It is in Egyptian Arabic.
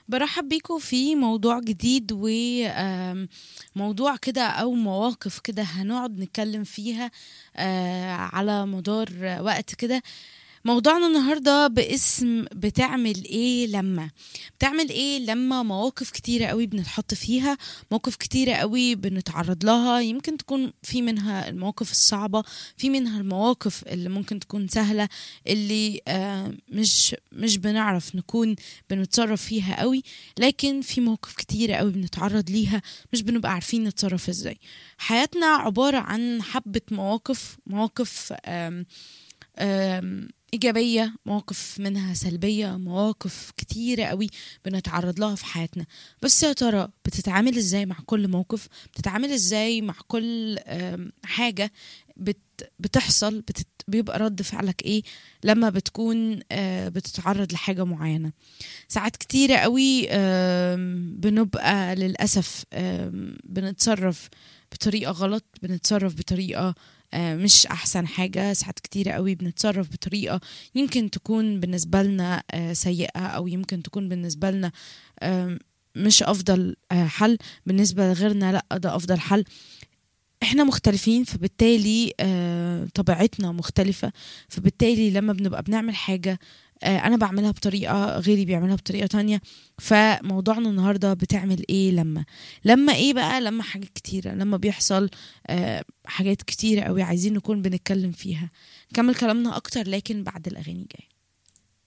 برحب بيكم في موضوع جديد وموضوع كده أو مواقف كده هنقعد نتكلم فيها آه، على مدار وقت كده موضوعنا النهارده باسم بتعمل ايه لما بتعمل ايه لما مواقف كتيرة قوي بنتحط فيها مواقف كتيرة قوي بنتعرض لها يمكن تكون في منها المواقف الصعبة في منها المواقف اللي ممكن تكون سهلة اللي آه مش مش بنعرف نكون بنتصرف فيها قوي لكن في مواقف كتيرة قوي بنتعرض ليها مش بنبقى عارفين نتصرف ازاي حياتنا عبارة عن حبة مواقف مواقف آم آم إيجابية مواقف منها سلبية مواقف كتيرة قوي بنتعرض لها في حياتنا بس يا ترى بتتعامل ازاي مع كل موقف بتتعامل ازاي مع كل آم، حاجة بت بتحصل بتت بيبقى رد فعلك ايه لما بتكون آه، بتتعرض لحاجة معينة ساعات كتيرة قوي آم، بنبقى للأسف آم، بنتصرف بطريقة غلط بنتصرف بطريقة آه، مش أحسن حاجة ساعات كتيرة قوي بنتصرف بطريقة يمكن تكون بالنسبة لنا آه، سيئة أو يمكن تكون بالنسبة لنا آم، مش أفضل آه، حل بالنسبة لغيرنا لأ ده أفضل حل احنا مختلفين فبالتالي آه، طبيعتنا مختلفة فبالتالي لما بنبقى بنعمل حاجة آه، أنا بعملها بطريقة غيري بيعملها بطريقة تانية فموضوعنا النهاردة بتعمل إيه لما لما إيه بقى لما حاجات كتيرة لما بيحصل آه، حاجات كتيرة قوي عايزين نكون بنتكلم فيها نكمل كلامنا أكتر لكن بعد الأغاني جاية